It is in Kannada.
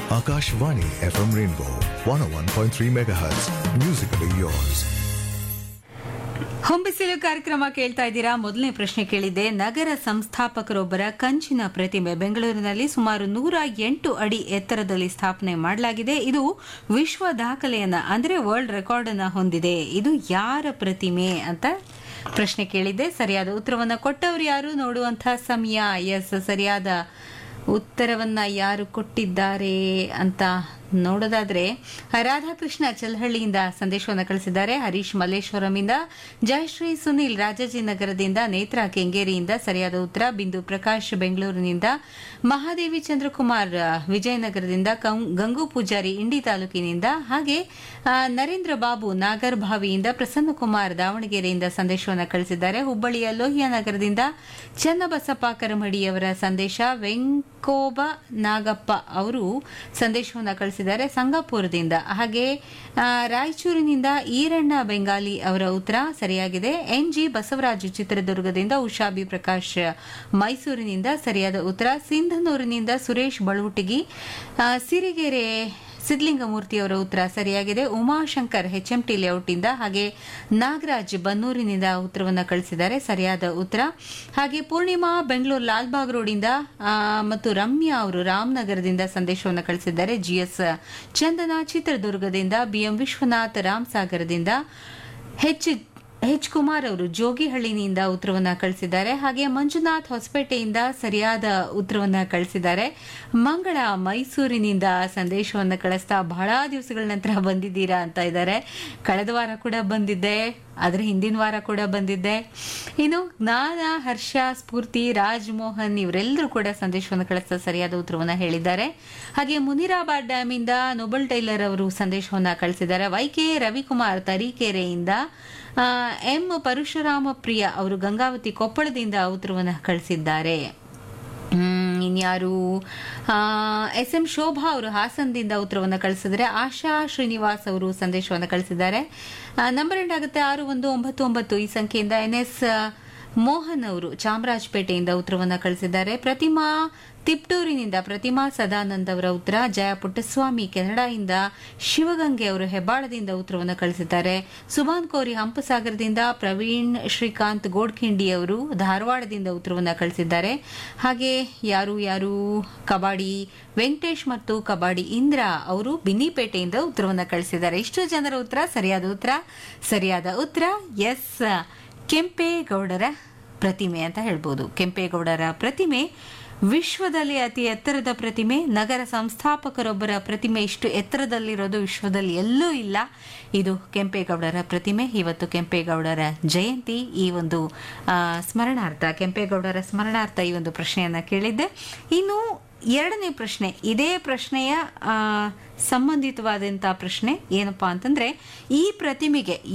Akashvani FM Rainbow 101.3 MHz. Musically yours. ಹೊಂಬಿಸಿಲು ಕಾರ್ಯಕ್ರಮ ಕೇಳ್ತಾ ಇದ್ದೀರಾ ಮೊದಲನೇ ಪ್ರಶ್ನೆ ಕೇಳಿದ್ದೆ ನಗರ ಸಂಸ್ಥಾಪಕರೊಬ್ಬರ ಕಂಚಿನ ಪ್ರತಿಮೆ ಬೆಂಗಳೂರಿನಲ್ಲಿ ಸುಮಾರು ನೂರ ಎಂಟು ಅಡಿ ಎತ್ತರದಲ್ಲಿ ಸ್ಥಾಪನೆ ಮಾಡಲಾಗಿದೆ ಇದು ವಿಶ್ವ ದಾಖಲೆಯನ್ನ ಅಂದ್ರೆ ವರ್ಲ್ಡ್ ರೆಕಾರ್ಡ್ ಅನ್ನ ಹೊಂದಿದೆ ಇದು ಯಾರ ಪ್ರತಿಮೆ ಅಂತ ಪ್ರಶ್ನೆ ಕೇಳಿದ್ದೆ ಸರಿಯಾದ ಉತ್ತರವನ್ನ ಕೊಟ್ಟವರು ಯಾರು ನೋಡುವಂತಹ ಸಮಯ ಎಸ್ ಸರಿಯಾದ ಉತ್ತರವನ್ನ ಯಾರು ಕೊಟ್ಟಿದ್ದಾರೆ ಅಂತ ನೋಡೋದಾದ್ರೆ ರಾಧಾಕೃಷ್ಣ ಚಲ್ಹಳ್ಳಿಯಿಂದ ಸಂದೇಶವನ್ನು ಕಳಿಸಿದ್ದಾರೆ ಹರೀಶ್ ಮಲ್ಲೇಶ್ವರಂಯಿಂದ ಜಯಶ್ರೀ ಸುನಿಲ್ ರಾಜಾಜಿನಗರದಿಂದ ನೇತ್ರ ಕೆಂಗೇರಿಯಿಂದ ಸರಿಯಾದ ಉತ್ತರ ಬಿಂದು ಪ್ರಕಾಶ್ ಬೆಂಗಳೂರಿನಿಂದ ಮಹಾದೇವಿ ಚಂದ್ರಕುಮಾರ್ ವಿಜಯನಗರದಿಂದ ಕಂ- ಗಂಗು ಪೂಜಾರಿ ಇಂಡಿ ತಾಲೂಕಿನಿಂದ ಹಾಗೆ ಆ, ನರೇಂದ್ರ ಬಾಬು ನಾಗರ್ಭಾವಿಯಿಂದ ಪ್ರಸನ್ನಕುಮಾರ್ ದಾವಣಗೆರೆಯಿಂದ ಸಂದೇಶವನ್ನು ಕಳಿಸಿದ್ದಾರೆ ಹುಬ್ಬಳ್ಳಿಯ ಲೋಹಿಯಾ ನಗರದಿಂದ ಚನ್ನಬಸಪ್ಪ ಕರಮಡಿಯವರ ಸಂದೇಶ ವೆಂಕೋಬ ನಾಗಪ್ಪ ಅವರು ಸಂದೇಶವನ್ನು ಕಳಿಸಿದ್ದಾರೆ ಸಂಗಾಪುರದಿಂದ ಹಾಗೆ ಆ, ರಾಯಚೂರಿನಿಂದ ಈರಣ್ಣ ಬೆಂಗಾಲಿ ಅವರ ಉತ್ತರ ಸರಿಯಾಗಿದೆ ಎನ್ ಜಿ ಬಸವರಾಜು ಚಿತ್ರದುರ್ಗದಿಂದ ಉಷಾ ಬಿ ಪ್ರಕಾಶ್ ಮೈಸೂರಿನಿಂದ ಸರಿಯಾದ ಉತ್ತರ ಸಿಂಧನೂರಿನಿಂದ ಸುರೇಶ್ ಬಳುಟಿಗಿ ಆ, ಸಿರಿಗೆರೆ ಸಿದ್ಲಿಂಗಮೂರ್ತಿ ಅವರ ಉತ್ತರ ಸರಿಯಾಗಿದೆ ಉಮಾಶಂಕರ್ ಎಚ್ಎಂಟಿ ಲೇಔಟ್ನಿಂದ ಹಾಗೆ ನಾಗರಾಜ್ ಬನ್ನೂರಿನಿಂದ ಉತ್ತರವನ್ನು ಕಳಿಸಿದ್ದಾರೆ ಸರಿಯಾದ ಉತ್ತರ ಹಾಗೆ ಪೂರ್ಣಿಮಾ ಬೆಂಗಳೂರು ಲಾಲ್ಬಾಗ್ ರೋಡಿಂದ ಆ, ಮತ್ತು ರಮ್ಯಾ ಅವರು ರಾಮನಗರದಿಂದ ಸಂದೇಶವನ್ನು ಕಳಿಸಿದ್ದಾರೆ ಜಿಎಸ್ ಚಂದನ ಚಿತ್ರದುರ್ಗದಿಂದ ಬಿಎಂ ವಿಶ್ವನಾಥ್ ರಾಮಸಾಗರದಿಂದ ಹೆಚ್ ಎಚ್ ಕುಮಾರ್ ಅವರು ಜೋಗಿಹಳ್ಳಿನಿಂದ ಉತ್ತರವನ್ನ ಕಳಿಸಿದ್ದಾರೆ ಹಾಗೆ ಮಂಜುನಾಥ್ ಹೊಸಪೇಟೆಯಿಂದ ಸರಿಯಾದ ಉತ್ತರವನ್ನ ಕಳಿಸಿದ್ದಾರೆ ಮಂಗಳ ಮೈಸೂರಿನಿಂದ ಸಂದೇಶವನ್ನ ಕಳಿಸ್ತಾ ಬಹಳ ದಿವಸಗಳ ನಂತರ ಬಂದಿದ್ದೀರಾ ಅಂತ ಇದ್ದಾರೆ ಕಳೆದ ವಾರ ಕೂಡ ಬಂದಿದ್ದೆ ಅದರ ಹಿಂದಿನ ವಾರ ಕೂಡ ಬಂದಿದ್ದೆ ಇನ್ನು ಜ್ಞಾನ ಹರ್ಷ ಸ್ಫೂರ್ತಿ ರಾಜ್ಮೋಹನ್ ಇವರೆಲ್ಲರೂ ಕೂಡ ಸಂದೇಶವನ್ನು ಕಳಿಸ್ತಾ ಸರಿಯಾದ ಉತ್ತರವನ್ನ ಹೇಳಿದ್ದಾರೆ ಹಾಗೆ ಮುನಿರಾಬಾದ್ ಡ್ಯಾಮಿಂದ ನೋಬಲ್ ಟೈಲರ್ ಅವರು ಸಂದೇಶವನ್ನ ಕಳಿಸಿದ್ದಾರೆ ವೈಕೆ ರವಿಕುಮಾರ್ ತರೀಕೆರೆಯಿಂದ ಆ, ಎಂ ಪರಶುರಾಮ ಪ್ರಿಯ ಅವರು ಗಂಗಾವತಿ ಕೊಪ್ಪಳದಿಂದ ಉತ್ತರವನ್ನು ಕಳಿಸಿದ್ದಾರೆ ಹ್ಮ್, ಇನ್ಯಾರು ಎಸ್ ಎಂ ಶೋಭಾ ಅವರು ಹಾಸನದಿಂದ ಉತ್ತರವನ್ನು ಕಳಿಸಿದರೆ ಆಶಾ ಶ್ರೀನಿವಾಸ್ ಅವರು ಸಂದೇಶವನ್ನು ಕಳಿಸಿದ್ದಾರೆ ನಂಬರ್ ಎಂಡ್ ಆಗುತ್ತೆ ಆರು ಒಂದು ಒಂಬತ್ತು ಒಂಬತ್ತು ಈ ಸಂಖ್ಯೆಯಿಂದ ಎನ್ ಎಸ್ ಮೋಹನ್ ಅವರು ಚಾಮರಾಜಪೇಟೆಯಿಂದ ಉತ್ತರವನ್ನು ಕಳಿಸಿದ್ದಾರೆ ಪ್ರತಿಮಾ ತಿಪ್ಟೂರಿನಿಂದ ಪ್ರತಿಮಾ ಸದಾನಂದ್ ಅವರ ಉತ್ತರ ಜಯ ಪುಟ್ಟಸ್ವಾಮಿ ಕೆನಡಾಯಿಂದ ಶಿವಗಂಗೆ ಅವರು ಹೆಬ್ಬಾಳದಿಂದ ಉತ್ತರವನ್ನು ಕಳಿಸಿದ್ದಾರೆ ಸುಭಾನ್ ಕೋರಿ ಹಂಪಸಾಗರದಿಂದ ಪ್ರವೀಣ್ ಶ್ರೀಕಾಂತ್ ಗೋಡ್ಖಿಂಡಿ ಅವರು ಧಾರವಾಡದಿಂದ ಉತ್ತರವನ್ನು ಕಳಿಸಿದ್ದಾರೆ ಹಾಗೆ ಯಾರು ಯಾರು ಕಬಾಡಿ ವೆಂಕಟೇಶ್ ಮತ್ತು ಕಬಾಡಿ ಇಂದ್ರ ಅವರು ಬಿನ್ನಿಪೇಟೆಯಿಂದ ಉತ್ತರವನ್ನು ಕಳಿಸಿದ್ದಾರೆ ಇಷ್ಟು ಜನರ ಉತ್ತರ ಸರಿಯಾದ ಉತ್ತರ ಸರಿಯಾದ ಉತ್ತರ ಎಸ್ ಕೆಂಪೇಗೌಡರ ಪ್ರತಿಮೆ ಅಂತ ಹೇಳ್ಬೋದು ಕೆಂಪೇಗೌಡರ ಪ್ರತಿಮೆ ವಿಶ್ವದಲ್ಲಿ ಅತಿ ಎತ್ತರದ ಪ್ರತಿಮೆ ನಗರ ಸಂಸ್ಥಾಪಕರೊಬ್ಬರ ಪ್ರತಿಮೆ ಇಷ್ಟು ಎತ್ತರದಲ್ಲಿರೋದು ವಿಶ್ವದಲ್ಲಿ ಎಲ್ಲೂ ಇಲ್ಲ ಇದು ಕೆಂಪೇಗೌಡರ ಪ್ರತಿಮೆ ಇವತ್ತು ಕೆಂಪೇಗೌಡರ ಜಯಂತಿ ಈ ಒಂದು ಆ, ಸ್ಮರಣಾರ್ಥ ಕೆಂಪೇಗೌಡರ ಸ್ಮರಣಾರ್ಥ ಈ ಒಂದು ಪ್ರಶ್ನೆಯನ್ನ ಕೇಳಿದ್ದೆ ಇನ್ನು ಎರಡನೇ ಪ್ರಶ್ನೆ ಇದೇ ಪ್ರಶ್ನೆಯ ಆ, ಸಂಬಂಧಿತವಾದಂತಹ ಪ್ರಶ್ನೆ ಏನಪ್ಪಾ ಅಂತಂದ್ರೆ ಈ ಪ್ರತಿಮೆಗೆ